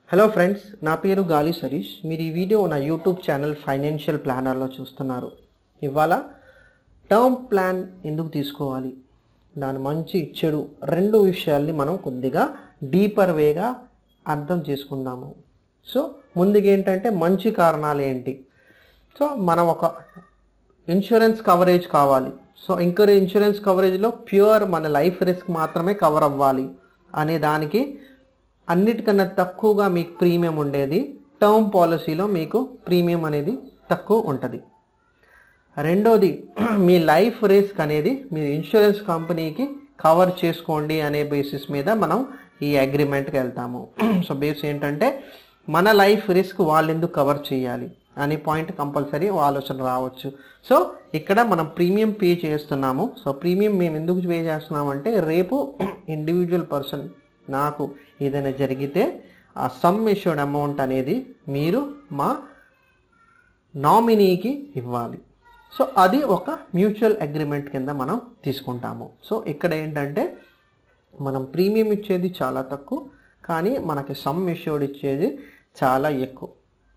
hello friends నా పేరు గాలి సరీష్ మీరు ఈ వీడియో నా యూట్యూబ్ ఛానల్ ఫైనాన్షియల్ ప్లానర్లో చూస్తున్నారు ఇవాళ టర్మ్ ప్లాన్ ఎందుకు తీసుకోవాలి దాని మంచి చెడు రెండు విషయాల్ని మనం కొద్దిగా డీపర్ వేగా అర్థం చేసుకుందాము సో ముందుగా ఏంటంటే మంచి కారణాలు ఏంటి సో మనం ఒక ఇన్సూరెన్స్ కవరేజ్ కావాలి సో ఇంకా ఇన్సూరెన్స్ కవరేజ్లో ప్యూర్ మన లైఫ్ రిస్క్ మాత్రమే కవర్ అవ్వాలి అనే దానికి అన్నిటికన్నా తక్కువగా మీకు ప్రీమియం ఉండేది టర్మ్ పాలసీలో మీకు ప్రీమియం అనేది తక్కువ ఉంటుంది రెండోది మీ లైఫ్ రిస్క్ అనేది మీరు ఇన్సూరెన్స్ కంపెనీకి కవర్ చేసుకోండి అనే బేసిస్ మీద మనం ఈ అగ్రిమెంట్కి వెళ్తాము సో బేస్ ఏంటంటే మన లైఫ్ రిస్క్ వాళ్ళు ఎందుకు కవర్ చేయాలి అనే పాయింట్ కంపల్సరీ ఆలోచన రావచ్చు సో ఇక్కడ మనం ప్రీమియం పే చేస్తున్నాము సో ప్రీమియం మేము ఎందుకు పే చేస్తున్నాము అంటే రేపు ఇండివిజువల్ పర్సన్ నాకు ఏదైనా జరిగితే ఆ సమ్ ఇష్యూడ్ అమౌంట్ అనేది మీరు మా నామినీకి ఇవ్వాలి సో అది ఒక మ్యూచువల్ అగ్రిమెంట్ కింద మనం తీసుకుంటాము సో ఇక్కడ ఏంటంటే మనం ప్రీమియం ఇచ్చేది చాలా తక్కువ కానీ మనకి సమ్ ఇష్యూడ్ ఇచ్చేది చాలా ఎక్కువ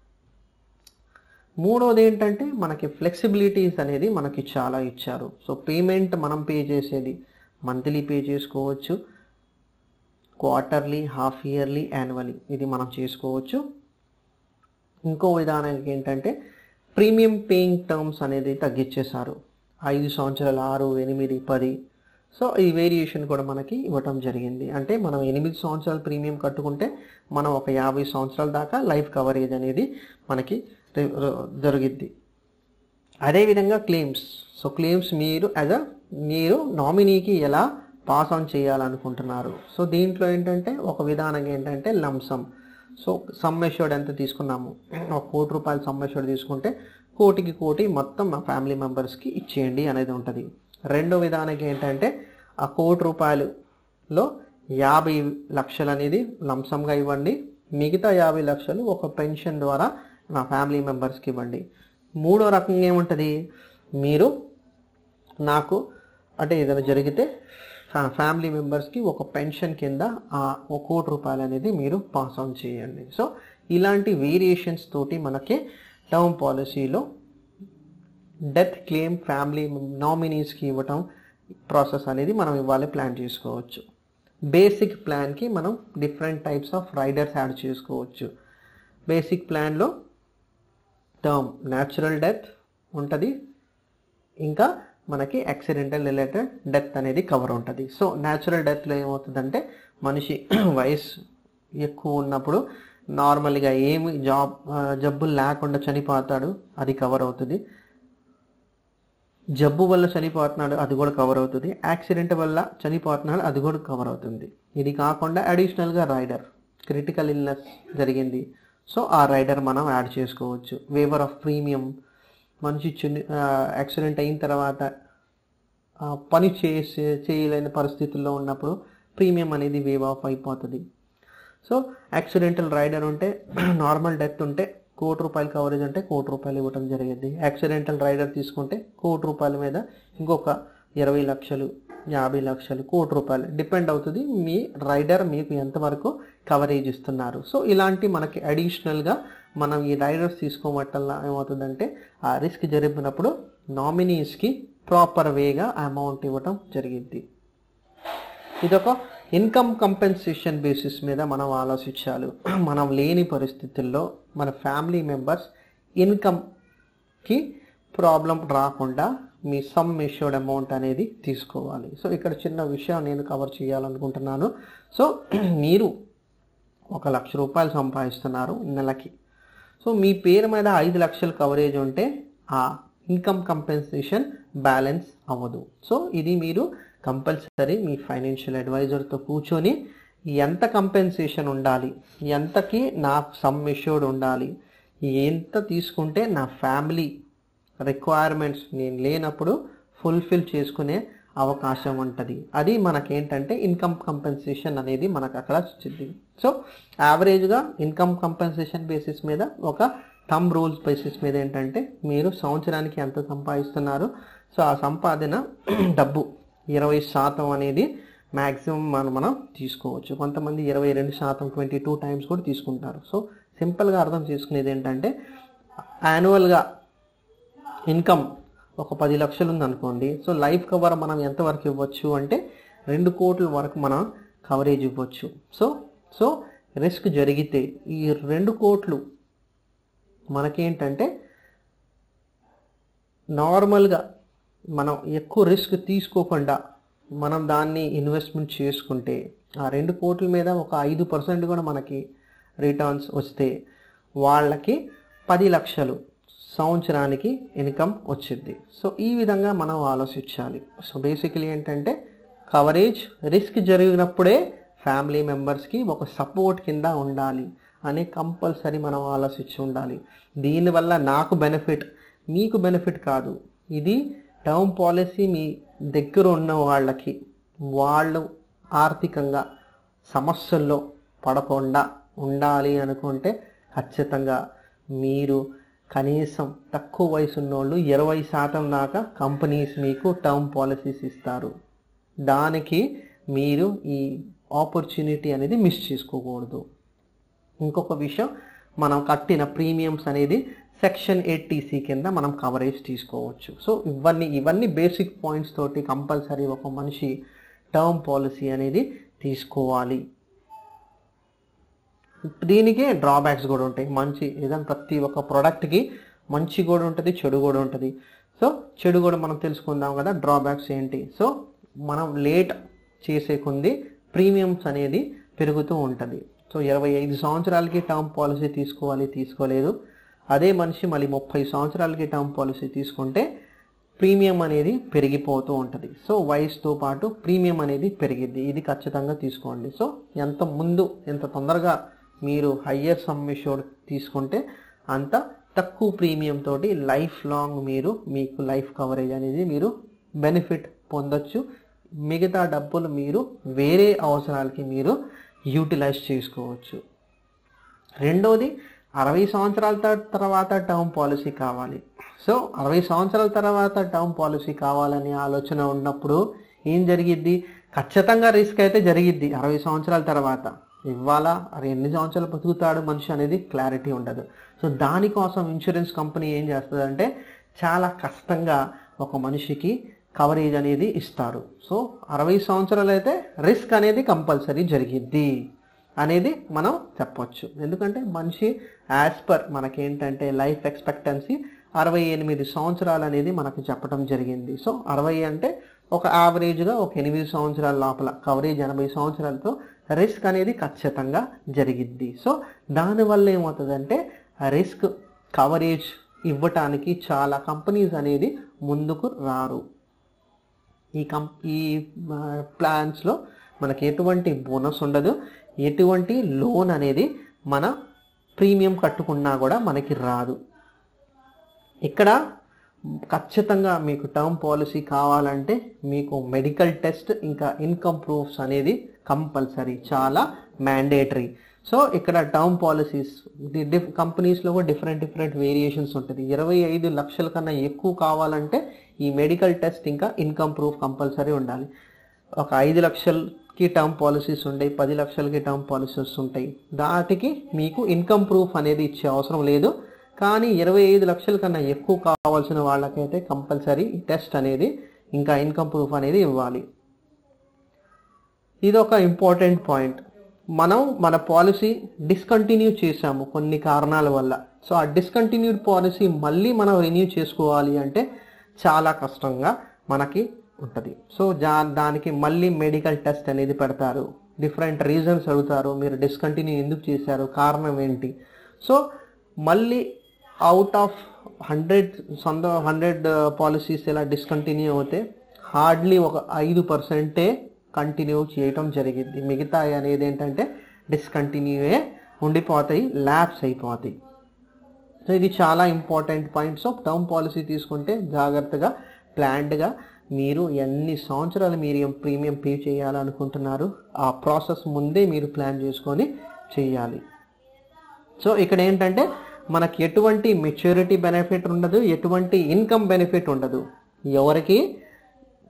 మూడోది ఏంటంటే మనకి ఫ్లెక్సిబిలిటీస్ అనేది మనకి చాలా ఇచ్చారు సో పేమెంట్ మనం పే చేసేది మంత్లీ పే చేసుకోవచ్చు క్వార్టర్లీ హాఫ్ ఇయర్లీ యాన్యువలీ ఇది మనం చేసుకోవచ్చు ఇంకో విధానానికి ఏంటంటే ప్రీమియం పేయింగ్ టర్మ్స్ అనేది తగ్గించేశారు ఐదు సంవత్సరాలు ఆరు ఎనిమిది పది సో ఈ వేరియేషన్ కూడా మనకి ఇవ్వటం జరిగింది అంటే మనం ఎనిమిది సంవత్సరాలు ప్రీమియం కట్టుకుంటే మనం ఒక యాభై సంవత్సరాల దాకా లైఫ్ కవరేజ్ అనేది మనకి రి- ర- దొరికిద్ది అదేవిధంగా క్లెయిమ్స్ సో క్లెయిమ్స్ మీరు యాజ్ అ మీరు నామినీకి ఎలా పాస్ ఆన్ చేయాలనుకుంటున్నారు సో దీంట్లో ఏంటంటే ఒక విధానం ఏంటంటే లంసమ్ సో సమ్ ఎష్యూర్డ్ ఎంత తీసుకున్నాము ఒక కోటి రూపాయలు సమ్ ఎష్యూర్డ్ తీసుకుంటే కోటికి కోటి మొత్తం మా ఫ్యామిలీ మెంబర్స్కి ఇచ్చేయండి అనేది ఉంటుంది రెండో విధానానికి ఏంటంటే ఆ కోటి రూపాయలులో యాభై లక్షలు అనేది లంసంగా ఇవ్వండి మిగతా యాభై లక్షలు ఒక పెన్షన్ ద్వారా నా ఫ్యామిలీ మెంబర్స్కి ఇవ్వండి మూడో రకంగా ఏముంటుంది మీరు నాకు అంటే ఏదైనా జరిగితే ఫ్యా- ఫ్యామిలీ మెంబర్స్కి ఒక పెన్షన్ కింద ఆ ఒక కోటి రూపాయలు అనేది మీరు పాస్ ఆన్ చేయండి సో ఇలాంటి వేరియేషన్స్ తోటి మనకి టర్మ్ పాలసీలో డెత్ క్లెయిమ్ ఫ్యామిలీ నామినీస్కి ఇవ్వటం ప్రాసెస్ అనేది మనం ఇవ్వాలి ప్లాన్ చేసుకోవచ్చు బేసిక్ ప్లాన్కి మనం different types of riders add చేసుకోవచ్చు బేసిక్ ప్లాన్లో టర్మ్ న్యాచురల్ డెత్ ఉంటుంది ఇంకా మనకి యాక్సిడెంటల్ రిలేటెడ్ డెత్ అనేది కవర్ ఉంటుంది సో న్యాచురల్ డెత్లో ఏమవుతుందంటే మనిషి వయసు ఎక్కువ ఉన్నప్పుడు నార్మల్గా ఏమి జాబ్ ఆ, జబ్బులు లేకుండా చనిపోతాడు అది కవర్ అవుతుంది జబ్బు వల్ల చనిపోతున్నాడు అది కూడా కవర్ అవుతుంది యాక్సిడెంట్ వల్ల చనిపోతున్నాడు అది కూడా కవర్ అవుతుంది ఇది కాకుండా అడిషనల్గా రైడర్ క్రిటికల్ ఇల్నెస్ జరిగింది సో ఆ రైడర్ మనం యాడ్ చేసుకోవచ్చు వేవర్ ఆఫ్ ప్రీమియం మనిషి చిన్న యాక్సిడెంట్ అయిన తర్వాత ఆ, పని చేసే చేయలేని పరిస్థితుల్లో ఉన్నప్పుడు ప్రీమియం అనేది వేవ్ ఆఫ్ అయిపోతుంది సో యాక్సిడెంటల్ రైడర్ ఉంటే నార్మల్ డెత్ ఉంటే కోటి రూపాయల కవరేజ్ అంటే కోటి రూపాయలు ఇవ్వడం జరిగింది యాక్సిడెంటల్ రైడర్ తీసుకుంటే కోటి రూపాయల మీద ఇంకొక ఇరవై లక్షలు యాభై లక్షలు కోటి రూపాయలు డిపెండ్ అవుతుంది మీ రైడర్ మీకు ఎంతవరకు కవరేజ్ ఇస్తున్నారు సో ఇలాంటి మనకి అడిషనల్గా మనం ఈ రైడర్స్ తీసుకోవటం వల్ల ఏమవుతుందంటే ఆ రిస్క్ జరిపినప్పుడు నామినీస్కి ప్రాపర్ వేగా అమౌంట్ ఇవ్వటం జరిగింది ఇదొక ఇన్కమ్ కంపెన్సేషన్ బేసిస్ మీద మనం ఆలోచించాలి మనం లేని పరిస్థితుల్లో మన ఫ్యామిలీ మెంబర్స్ ఇన్కమ్కి ప్రాబ్లం రాకుండా మీ సమ్ ఇష్యూడ్ అమౌంట్ అనేది తీసుకోవాలి సో ఇక్కడ చిన్న విషయం నేను కవర్ చేయాలనుకుంటున్నాను సో మీరు ఒక లక్ష రూపాయలు సంపాదిస్తున్నారు నెలకి సో మీ పేరు మీద ఐదు లక్షల కవరేజ్ ఉంటే ఆ ఇన్కమ్ కంపెన్సేషన్ బ్యాలెన్స్ అవ్వదు సో ఇది మీరు కంపల్సరీ మీ ఫైనాన్షియల్ అడ్వైజర్తో కూర్చొని ఎంత కంపెన్సేషన్ ఉండాలి ఎంతకి నా సమ్ ఇష్యూర్డ్ ఉండాలి ఎంత తీసుకుంటే నా ఫ్యామిలీ రిక్వైర్మెంట్స్ నేను లేనప్పుడు ఫుల్ఫిల్ చేసుకునే అవకాశం ఉంటుంది అది మనకేంటంటే ఇన్కమ్ కంపెన్సేషన్ అనేది మనకు అక్కడ వచ్చింది సో యావరేజ్గా ఇన్కమ్ కంపెన్సేషన్ బేసిస్ మీద ఒక థమ్ రూల్స్ బేసిస్ మీద ఏంటంటే మీరు సంవత్సరానికి ఎంత సంపాదిస్తున్నారు సో ఆ సంపాదన డబ్బు ఇరవై శాతం అనేది మ్యాక్సిమం మనం మనం తీసుకోవచ్చు కొంతమంది ఇరవై రెండు శాతం ట్వంటీ టూ టైమ్స్ కూడా తీసుకుంటారు సో సింపుల్గా అర్థం చేసుకునేది ఏంటంటే యాన్యువల్గా ఇన్కమ్ ఒక పది లక్షలు ఉందనుకోండి సో లైఫ్ కవర్ మనం ఎంతవరకు ఇవ్వచ్చు అంటే రెండు కోట్ల వరకు మనం కవరేజ్ ఇవ్వచ్చు సో సో రిస్క్ జరిగితే ఈ రెండు కోట్లు మనకేంటంటే నార్మల్గా మనం ఎక్కువ రిస్క్ తీసుకోకుండా మనం దాన్ని ఇన్వెస్ట్మెంట్ చేసుకుంటే ఆ రెండు కోట్ల మీద ఒక ఐదు పర్సెంట్ కూడా మనకి రిటర్న్స్ వస్తే వాళ్ళకి పది లక్షలు సంవత్సరానికి ఇన్కమ్ వచ్చింది సో ఈ విధంగా మనం ఆలోచించాలి సో బేసికలీ ఏంటంటే కవరేజ్ రిస్క్ జరిగినప్పుడే ఫ్యామిలీ మెంబర్స్కి ఒక సపోర్ట్ కింద ఉండాలి అని కంపల్సరీ మనం ఆలోచించి ఉండాలి దీనివల్ల నాకు బెనిఫిట్ మీకు బెనిఫిట్ కాదు ఇది టర్మ్ పాలసీ మీ దగ్గర ఉన్న వాళ్ళకి వాళ్ళు ఆర్థికంగా సమస్యల్లో పడకుండా ఉండాలి అనుకుంటే ఖచ్చితంగా మీరు కనీసం తక్కువ వయసు ఉన్నోళ్ళు ఇరవై శాతం దాకా కంపెనీస్ మీకు టర్మ్ పాలసీస్ ఇస్తారు దానికి మీరు ఈ ఆపర్చునిటీ అనేది మిస్ చేసుకోకూడదు ఇంకొక విషయం మనం కట్టిన ప్రీమియమ్స్ అనేది సెక్షన్ ఎయిట్ టీసీ కింద మనం కవరేజ్ తీసుకోవచ్చు సో ఇవన్నీ ఇవన్నీ బేసిక్ పాయింట్స్ తోటి కంపల్సరీ ఒక మనిషి టర్మ్ పాలసీ అనేది తీసుకోవాలి దీనికి డ్రాబ్యాక్స్ కూడా ఉంటాయి మంచి ఏదైనా ప్రతి ఒక్క ప్రోడక్ట్కి మంచి కూడా ఉంటుంది చెడు కూడా ఉంటుంది సో చెడు కూడా మనం తెలుసుకుందాం కదా డ్రాబ్యాక్స్ ఏంటి సో మనం లేట్ చేసే కొంది ప్రీమియమ్స్ అనేది పెరుగుతూ ఉంటుంది సో ఇరవై ఐదు సంవత్సరాలకి టర్మ్ పాలసీ తీసుకోవాలి తీసుకోలేదు అదే మనిషి మళ్ళీ ముప్పై సంవత్సరాలకి టర్మ్ పాలసీ తీసుకుంటే ప్రీమియం అనేది పెరిగిపోతూ ఉంటుంది సో వయసుతో పాటు ప్రీమియం అనేది పెరిగిద్ది ఇది ఖచ్చితంగా తీసుకోండి సో ఎంత ముందు ఎంత తొందరగా మీరు హయ్యర్ సమ్ ఇష్యూడ్ తీసుకుంటే అంత తక్కువ ప్రీమియం తోటి లైఫ్ లాంగ్ మీరు మీకు లైఫ్ కవరేజ్ అనేది మీరు బెనిఫిట్ పొందొచ్చు మిగతా డబ్బులు మీరు వేరే అవసరాలకి మీరు యూటిలైజ్ చేసుకోవచ్చు రెండోది అరవై సంవత్సరాల త- తర్వాత టర్మ్ పాలసీ కావాలి సో అరవై సంవత్సరాల తర్వాత టర్మ్ పాలసీ కావాలనే ఆలోచన ఉన్నప్పుడు ఏం జరిగిద్ది ఖచ్చితంగా రిస్క్ అయితే జరిగిద్ది అరవై సంవత్సరాల తర్వాత ఇవ్వాలా అది ఎన్ని సంవత్సరాలు బతుకుతాడు మనిషి అనేది క్లారిటీ ఉండదు సో దానికోసం ఇన్సూరెన్స్ కంపెనీ ఏం చేస్తుందంటే చాలా కష్టంగా ఒక మనిషికి కవరేజ్ అనేది ఇస్తారు సో అరవై సంవత్సరాలు అయితే రిస్క్ అనేది కంపల్సరీ జరిగిద్ది అనేది మనం చెప్పొచ్చు ఎందుకంటే మనిషి యాజ్ పర్ మనకేంటంటే లైఫ్ ఎక్స్పెక్టెన్సీ అరవై ఎనిమిది సంవత్సరాలు అనేది మనకు చెప్పడం జరిగింది సో అరవై అంటే ఒక యావరేజ్గా ఒక ఎనిమిది సంవత్సరాల లోపల కవరేజ్ ఎనభై సంవత్సరాలతో రిస్క్ అనేది ఖచ్చితంగా జరిగిద్ది సో దానివల్ల ఏమవుతుందంటే ఆ రిస్క్ కవరేజ్ ఇవ్వటానికి చాలా కంపెనీస్ అనేది ముందుకు రారు ఈ కం ఈ ప్లాన్స్లో మనకి ఎటువంటి బోనస్ ఉండదు ఎటువంటి లోన్ అనేది మన ప్రీమియం కట్టుకున్నా కూడా మనకి రాదు ఇక్కడ ఖచ్చితంగా మీకు టర్మ్ పాలసీ కావాలంటే మీకు మెడికల్ టెస్ట్ ఇంకా ఇన్కమ్ ప్రూఫ్స్ అనేది కంపల్సరీ చాలా మ్యాండేటరీ సో ఇక్కడ టర్మ్ పాలసీస్ కంపెనీస్లో కూడా డిఫరెంట్ డిఫరెంట్ వేరియేషన్స్ ఉంటుంది ఇరవై ఐదు లక్షల కన్నా ఎక్కువ కావాలంటే ఈ మెడికల్ టెస్ట్ ఇంకా ఇన్కమ్ ప్రూఫ్ కంపల్సరీ ఉండాలి ఒక ఐదు లక్షలకి టర్మ్ పాలసీస్ ఉంటాయి పది లక్షలకి టర్మ్ పాలసీస్ ఉంటాయి దాటికి మీకు ఇన్కమ్ ప్రూఫ్ అనేది ఇచ్చే అవసరం లేదు కానీ ఇరవై ఐదు లక్షల కన్నా ఎక్కువ కావాల్సిన వాళ్ళకైతే కంపల్సరీ టెస్ట్ అనేది ఇంకా ఇన్కమ్ ప్రూఫ్ అనేది ఇవ్వాలి ఇది ఒక ఇంపార్టెంట్ పాయింట్ మనం మన పాలసీ డిస్కంటిన్యూ చేసాము కొన్ని కారణాల వల్ల సో ఆ డిస్కంటిన్యూడ్ పాలసీ మళ్ళీ మనం రెన్యూ చేసుకోవాలి అంటే చాలా కష్టంగా మనకి ఉంటుంది సో జా దానికి మళ్ళీ మెడికల్ టెస్ట్ అనేది పెడతారు డిఫరెంట్ రీజన్స్ అడుగుతారు మీరు డిస్కంటిన్యూ ఎందుకు చేశారు కారణం ఏంటి సో మళ్ళీ అవుట్ ఆఫ్ హండ్రెడ్ సొంత హండ్రెడ్ పాలసీస్ ఇలా డిస్కంటిన్యూ అవుతే హార్డ్లీ ఒక ఐదు పర్సెంటే కంటిన్యూ చేయటం జరిగింది మిగతా అనేది ఏంటంటే డిస్కంటిన్యూయే ఉండిపోతాయి ల్యాబ్స్ అయిపోతాయి సో ఇది చాలా important points of term policy తీసుకుంటే జాగ్రత్తగా ప్లాన్డ్గా మీరు ఎన్ని సంవత్సరాలు మీరు ఏం ప్రీమియం పే చేయాలనుకుంటున్నారు ఆ ప్రాసెస్ ముందే మీరు ప్లాన్ చేసుకొని చేయాలి సో ఇక్కడ ఏంటంటే మనకి ఎటువంటి మెచ్యూరిటీ బెనిఫిట్ ఉండదు ఎటువంటి ఇన్కమ్ బెనిఫిట్ ఉండదు ఎవరికి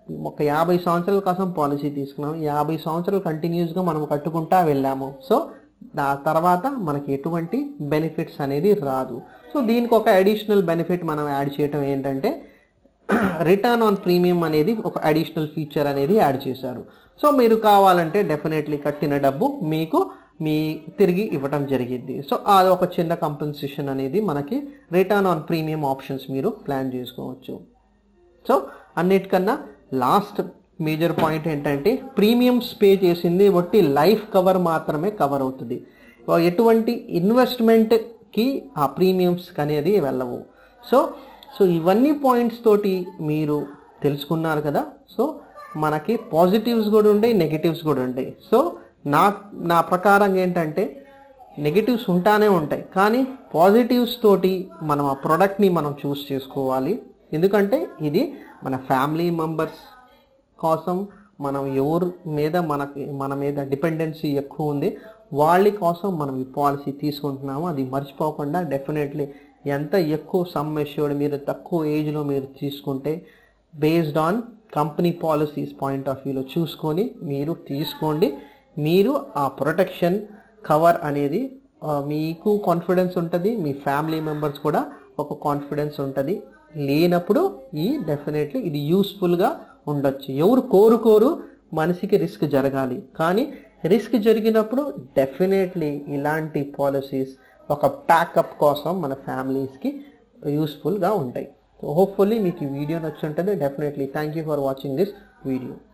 ఒక యాభై సంవత్సరాల కోసం పాలసీ తీసుకున్నాం యాభై సంవత్సరాలు కంటిన్యూస్గా మనం కట్టుకుంటా వెళ్ళాము సో ఆ తర్వాత మనకి ఎటువంటి బెనిఫిట్స్ అనేది రాదు సో దీనికి ఒక అడిషనల్ బెనిఫిట్ మనం యాడ్ చేయటం ఏంటంటే రిటర్న్ ఆన్ ప్రీమియం అనేది ఒక అడిషనల్ ఫీచర్ అనేది యాడ్ చేశారు సో మీరు కావాలంటే డెఫినెట్లీ కట్టిన డబ్బు మీకు మీ తిరిగి ఇవ్వడం జరిగింది సో అది ఒక చిన్న కంపెన్సేషన్ అనేది మనకి రిటర్న్ ఆన్ ప్రీమియం ఆప్షన్స్ మీరు ప్లాన్ చేసుకోవచ్చు సో అన్నిటికన్నా లాస్ట్ మేజర్ పాయింట్ ఏంటంటే ప్రీమియమ్స్ పే చేసింది బట్టి లైఫ్ కవర్ మాత్రమే కవర్ అవుతుంది ఎటువంటి ఇన్వెస్ట్మెంట్కి ఆ ప్రీమియమ్స్ అనేది వెళ్ళవు సో సో ఇవన్నీ పాయింట్స్ తోటి మీరు తెలుసుకున్నారు కదా సో మనకి పాజిటివ్స్ కూడా ఉంటాయి నెగిటివ్స్ కూడా ఉంటాయి సో నా నా ప్రకారం ఏంటంటే నెగిటివ్స్ ఉంటానే ఉంటాయి కానీ పాజిటివ్స్ తోటి మనం ఆ ప్రోడక్ట్ని మనం చూస్ చేసుకోవాలి ఎందుకంటే ఇది మన ఫ్యామిలీ మెంబర్స్ కోసం మనం ఎవరి మీద మనకి మన మీద డిపెండెన్సీ ఎక్కువ ఉంది వాళ్ళ కోసం మనం ఈ పాలసీ తీసుకుంటున్నాము అది మర్చిపోకుండా డెఫినెట్లీ ఎంత ఎక్కువ సమ్ ఎష్యూర్డ్ మీరు తక్కువ ఏజ్లో మీరు తీసుకుంటే based on company policies point of వ్యూలో చూసుకొని మీరు తీసుకోండి మీరు ఆ ప్రొటెక్షన్ కవర్ అనేది ఆ, మీకు కాన్ఫిడెన్స్ ఉంటుంది మీ ఫ్యామిలీ మెంబర్స్ కూడా ఒక కాన్ఫిడెన్స్ ఉంటుంది లేనప్పుడు ఈ డెఫినెట్లీ ఇది యూస్ఫుల్గా ఉండొచ్చు ఎవరు కోరుకోరు మనిషికి రిస్క్ జరగాలి కానీ రిస్క్ జరిగినప్పుడు డెఫినెట్లీ ఇలాంటి పాలసీస్ ఒక ప్యాకప్ కోసం మన ఫ్యామిలీస్కి యూస్ఫుల్గా ఉంటాయి సో హోప్ఫుల్లీ మీకు ఈ వీడియో నచ్చుంటుంది definitely thank you for watching this video